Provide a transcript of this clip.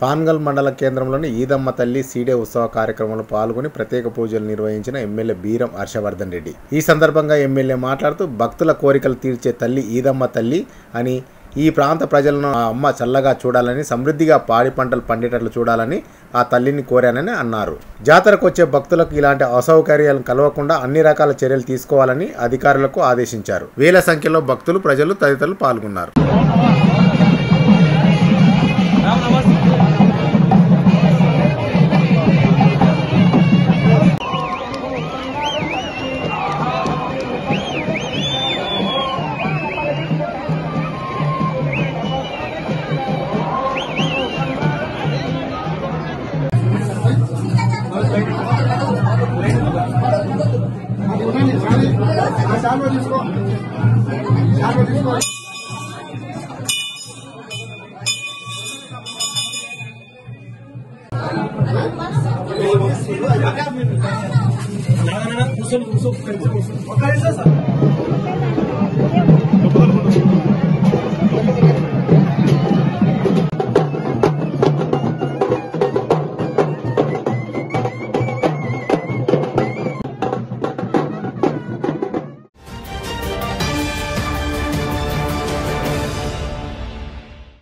పాన్గల్ మండల కేంద్రంలోని ఈదమ్మ తల్లి సీడే ఉత్సవ కార్యక్రమంలో పాల్గొని ప్రత్యేక పూజలు నిర్వహించిన ఎమ్మెల్యే బీరం హర్షవర్ధన్ రెడ్డి ఈ సందర్భంగా ఎమ్మెల్యే మాట్లాడుతూ భక్తుల కోరికలు తీర్చే తల్లి ఈదమ్మ తల్లి అని ఈ ప్రాంత ప్రజలను ఆ అమ్మ చల్లగా చూడాలని సమృద్ధిగా పాడి పంటలు పండేటట్లు చూడాలని ఆ తల్లిని కోరానని అన్నారు జాతరకు వచ్చే భక్తులకు ఇలాంటి అసౌకర్యాలను కలవకుండా అన్ని రకాల చర్యలు తీసుకోవాలని అధికారులకు ఆదేశించారు వేల సంఖ్యలో భక్తులు ప్రజలు తదితరులు పాల్గొన్నారు కూర్చొని కూర్చో ఒక్క నిమిషం సార్